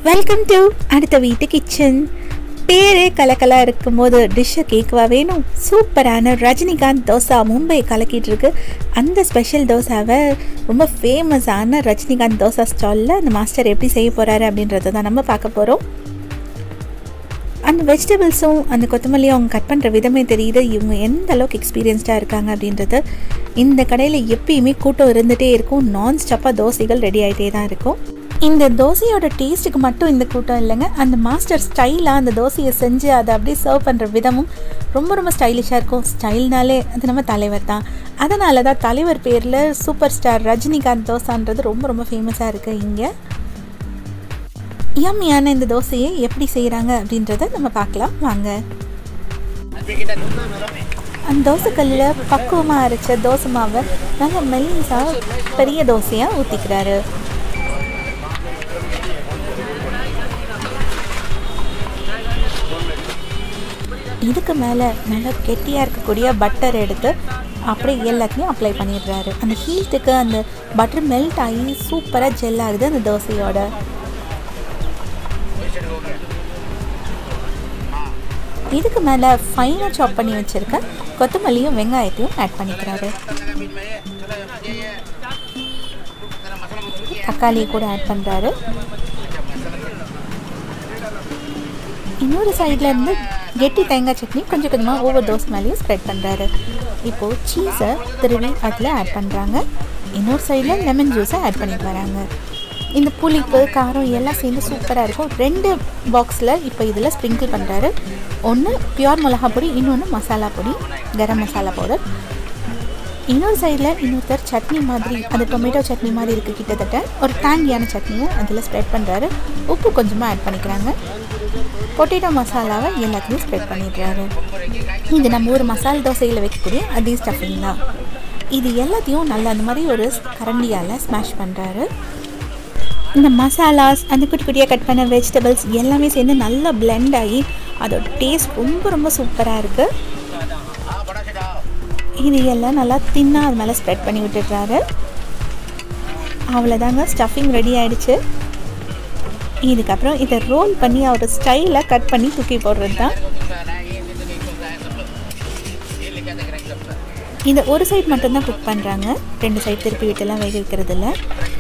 welcome to அடுத்த வீட்டு kitchen பேரே கலக்கலாக இருக்கும்போது டிஷ்ஷை கேட்கவா வேணும் சூப்பரான ரஜினிகாந்த் தோசா மும்பை கலக்கிட்டு இருக்கு அந்த ஸ்பெஷல் தோசாவை ரொம்ப ஃபேமஸான ரஜினிகாந்த் தோசா ஸ்டாலில் அந்த மாஸ்டர் எப்படி செய்ய போகிறாரு அப்படின்றத தான் நம்ம பார்க்க போகிறோம் அந்த வெஜிடபிள்ஸும் அந்த கொத்தமல்லியும் அவங்க கட் பண்ணுற விதமே தெரியுது இவங்க எந்த அளவுக்கு எக்ஸ்பீரியன்ஸ்டாக இருக்காங்க அப்படின்றது இந்த கடையில் எப்பயுமே கூட்டம் இருந்துகிட்டே இருக்கும் நான் ஸ்டாப்பாக தோசைகள் ரெடி ஆகிட்டே தான் இருக்கும் இந்த தோசையோட டேஸ்ட்டுக்கு மட்டும் இந்த கூட்டம் இல்லைங்க அந்த மாஸ்டர் ஸ்டைலாக அந்த தோசையை செஞ்சு அதை அப்படியே சர்வ் பண்ணுற விதமும் ரொம்ப ரொம்ப ஸ்டைலிஷாக இருக்கும் ஸ்டைல்னாலே அது நம்ம தலைவர் தான் அதனால தான் தலைவர் பேரில் சூப்பர் ஸ்டார் ரஜினிகாந்த் தோசான்றது ரொம்ப ரொம்ப ஃபேமஸாக இருக்குது இங்கே யம்மியான இந்த தோசையை எப்படி செய்கிறாங்க அப்படின்றத நம்ம பார்க்கலாம் வாங்க அந்த தோசைக்கல்லில் பக்குவமாக அரைச்ச தோசை மாவை நல்லா மெல்லிசாக பெரிய தோசையாக ஊற்றிக்கிறாரு இதுக்கு மேலே நல்லா கெட்டியாக இருக்கக்கூடிய பட்டர் எடுத்து அப்படியே எல்லாத்தையும் அப்ளை பண்ணிடுறாரு அந்த ஹீட்டுக்கு அந்த பட்டர் மெல்ட் ஆகி சூப்பராக ஜெல் ஆகுது அந்த தோசையோட இதுக்கு மேலே ஃபைனாக சாப் பண்ணி வச்சுருக்க கொத்தமல்லியும் வெங்காயத்தையும் ஆட் பண்ணிக்கிறாரு தக்காளி கூட ஆட் பண்ணுறாரு இன்னொரு சைடில் இருந்து கெட்டி தேங்காய் சட்னி கொஞ்சம் கொஞ்சமாக ஒவ்வொரு தோசை மேலேயும் ஸ்ப்ரெட் பண்ணுறாரு இப்போது சீஸை திருவி அதில் ஆட் பண்ணுறாங்க இன்னொரு சைடில் லெமன் ஜூஸை ஆட் பண்ணிட்டு வராங்க இந்த புளிப்பு காரம் எல்லாம் சேர்ந்து சூப்பராக இருக்கும் ரெண்டு பாக்ஸில் இப்போ இதில் ஸ்ப்ரிங்கிள் பண்ணுறாரு ஒன்று பியூர் மிளகா பொடி இன்னொன்று மசாலா பொடி கரம் மசாலா பவுடர் இன்னொரு சைடில் இன்னொருத்தர் சட்னி மாதிரி அது டொமேட்டோ சட்னி மாதிரி இருக்குது கிட்டத்தட்ட ஒரு டேங்கியான சட்னியை அதில் ஸ்ப்ரெட் பண்ணுறாரு உப்பு கொஞ்சமாக ஆட் பண்ணிக்கிறாங்க பொட்டேட்டோ மசாலாவை எல்லாத்தையும் ஸ்ப்ரெட் பண்ணிடுறாரு இது நம்ம ஒரு மசாலா தோசையில் வைக்கக்கூடிய அதே ஸ்டஃபிங் தான் இது எல்லாத்தையும் நல்லா அந்த மாதிரி ஒரு கரண்டியால் ஸ்மாஷ் பண்ணுறாரு இந்த மசாலாஸ் அந்த குட்டி குட்டியாக கட் பண்ண வெஜிடபிள்ஸ் எல்லாமே சேர்ந்து நல்லா பிளெண்ட் ஆகி அதோட டேஸ்ட் ரொம்ப ரொம்ப சூப்பராக இருக்குது இது எல்லாம் நல்லா தின்னாக அது மேலே ஸ்ப்ரெட் பண்ணி விட்டுடுறாரு அவ்வளோதாங்க ஸ்டஃபிங் ரெடி ஆகிடுச்சு இதுக்கப்புறம் இதை ரோல் பண்ணி அவர் ஸ்டைலாக கட் பண்ணி தூக்கி போடுறது தான் இந்த ஒரு சைடு மட்டும்தான் குக் பண்ணுறாங்க ரெண்டு சைடு திருப்பி விட்டுலாம் வேக வைக்கிறது இல்லை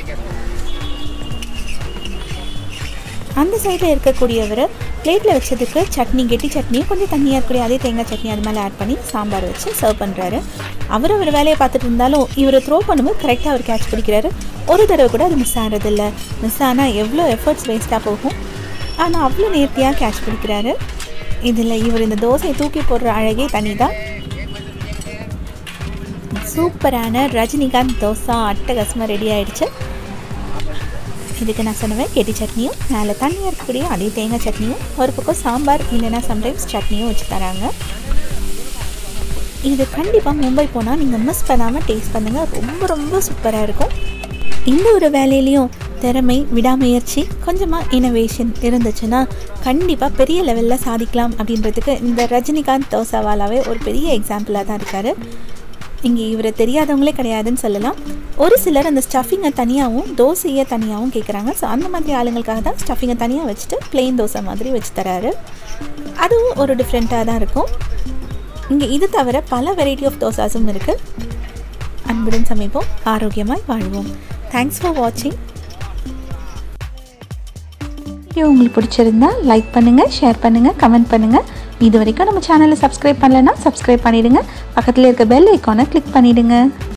அந்த சைடில் இருக்கக்கூடியவர் பிளேட்டில் வச்சதுக்கு சட்னி கெட்டி சட்னி கொஞ்சம் தண்ணியாக இருக்கக்கூடிய அதே தேங்காய் சட்னி அது மேலே ஆட் பண்ணி சாம்பார் வச்சு சர்வ் பண்ணுறாரு அவர் அவர் வேலையை பார்த்துட்டு இருந்தாலும் இவர் த்ரோ பண்ணும்போது கரெக்டாக அவர் கேட்ச் பிடிக்கிறாரு ஒரு தடவை கூட அது மிஸ் ஆகிறதில்ல மிஸ் ஆனால் எவ்வளோ எஃபர்ட்ஸ் வேஸ்ட்டாக போகும் ஆனால் அவ்வளோ நேர்த்தியாக கேட்ச் பிடிக்கிறாரு இதில் இவர் இந்த தோசையை தூக்கி போடுற அழகே தனி தான் சூப்பரான ரஜினிகாந்த் தோசை அட்டகாசமாக ரெடி ஆயிடுச்சு இதுக்கு நான் சொன்னவேன் கெட்டி சட்னியும் மேலே தண்ணியாக இருக்கக்கூடிய அதே தேங்காய் சட்னியும் ஒரு பக்கம் சாம்பார் இல்லைன்னா சம்டைம்ஸ் சட்னியும் வச்சு தராங்க இது கண்டிப்பாக மும்பை போனால் நீங்கள் மிஸ் பண்ணாமல் டேஸ்ட் பண்ணுங்கள் ரொம்ப ரொம்ப சூப்பராக இருக்கும் இந்த ஒரு வேலையிலையும் திறமை விடாமுயற்சி கொஞ்சமாக இனோவேஷன் இருந்துச்சுன்னா கண்டிப்பாக பெரிய லெவலில் சாதிக்கலாம் அப்படின்றதுக்கு இந்த ரஜினிகாந்த் தோசாவாலாவே ஒரு பெரிய எக்ஸாம்பிளாக தான் இருக்கார் இங்கே இவரை தெரியாதவங்களே கிடையாதுன்னு சொல்லலாம் ஒரு சிலர் அந்த ஸ்டஃபிங்கை தனியாகவும் தோசையை தனியாகவும் கேட்குறாங்க ஸோ அந்த மாதிரி ஆளுங்களுக்காக தான் ஸ்டஃபிங்கை தனியாக வச்சுட்டு பிளெயின் தோசை மாதிரி வச்சு தராரு அதுவும் ஒரு டிஃப்ரெண்ட்டாக தான் இருக்கும் இங்கே இது தவிர பல வெரைட்டி ஆஃப் தோசாஸும் இருக்குது அன்புடன் சமைப்போம் ஆரோக்கியமாய் வாழ்வோம் தேங்க்ஸ் ஃபார் வாட்சிங் வீடியோ உங்களுக்கு பிடிச்சிருந்தா லைக் பண்ணுங்கள் ஷேர் பண்ணுங்கள் கமெண்ட் பண்ணுங்கள் இது வரைக்கும் நம்ம சேனலை சப்ஸ்கிரைப் பண்ணலைன்னா சப்ஸ்கிரைப் பண்ணிவிடுங்க பக்கத்தில் இருக்க பெல் ஐக்கானை கிளிக் பண்ணிவிடுங்க